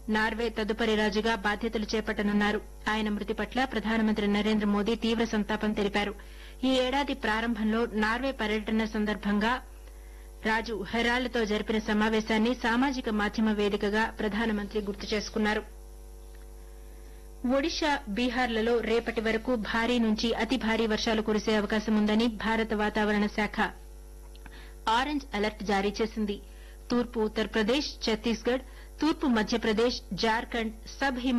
Norway తదుపరి రాజుగా బాధ్యతలు చేపట్టనున్నారు ఆయన మృతి పట్ల ప్రధానమంత్రి నరేంద్ర మోదీ తీవ్ర సంతాపం తెలిపారు ఈ ఏడాది ప్రారంభంలో నార్వే పర్యటన సందర్భంగా రాజు హెరాల్డ్తో జరిపిన సమావేశాన్ని సామాజిక మాధ్యమ వేదికగా ప్రధానమంత్రి గుర్తు చేసుకున్నారు ఒడిషా బీహార్లలో రేపటి వరకు భారీ నుంచి అతి భారీ వర్షాలు కురిసే అవకాశం ఉందని భారత వాతావరణ శాఖ ఆరెంజ్ అలర్ట్ జారీ చేసింది తూర్పు ఉత్తరప్రదేశ్ ఛత్తీస్గఢ్ తూర్పు మధ్యప్రదేశ్ జార్ఖండ్ సబ్ హిమ